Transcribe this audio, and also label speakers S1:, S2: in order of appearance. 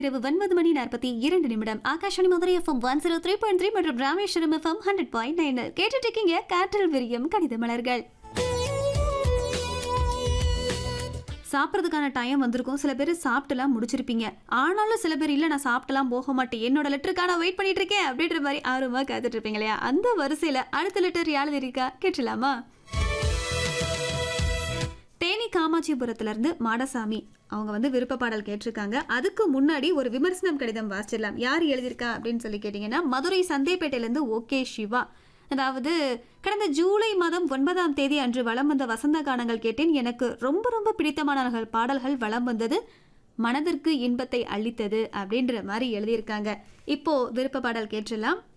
S1: இரவு ஒன்பது மணி நாற்பத்தி இரண்டு நிமிடம் Akashvani Madurai FM one zero three point three மற்றும் Rameswaram FM hundred point nine கேட்டுட்டு இருக்கீங்க காற்றல் விரியம் கணித மலர்கள் சாப்பிட்றதுக்கான டைம் வந்திருக்கும் சில பேர் சாப்பிட்டுலாம் முடிச்சிருப்பீங்க ஆனாலும் சில பேர் இல்லை நான் சாப்பிட்டுலாம் போக மாட்டேன் என்னோட லெட்டருக்கான வெயிட் பண்ணிட்டு இருக்கேன் அப்படின்ற மாதிரி ஆர்வமாக காத்துட்டு இருப்பீங்க இல்லையா அந்த வரிசையில் அடுத்த லெட்டர் யாழ் இருக்கா கேட்டலாமா தேனி காமாட்சிபுரத்துல இருந்து மாடசாமி அவங்க வந்து விருப்ப பாடல் கேட்டிருக்காங்க அதுக்கு முன்னாடி ஒரு விமர்சனம் கடிதம் வாசிச்சிடலாம் யார் எழுதியிருக்கா அப்படின்னு சொல்லி கேட்டிங்கன்னா மதுரை சந்தைப்பேட்டையிலேருந்து ஓகே சிவா அதாவது கடந்த ஜூலை மாதம் ஒன்பதாம் தேதி அன்று வலம் வந்த வசந்த கானங்கள் கேட்டேன் எனக்கு ரொம்ப ரொம்ப பிடித்தமான பாடல்கள் வலம் வந்தது மனதிற்கு இன்பத்தை அளித்தது அப்படின்ற மாதிரி எழுதியிருக்காங்க இப்போ விருப்ப பாடல் கேட்டுடலாம்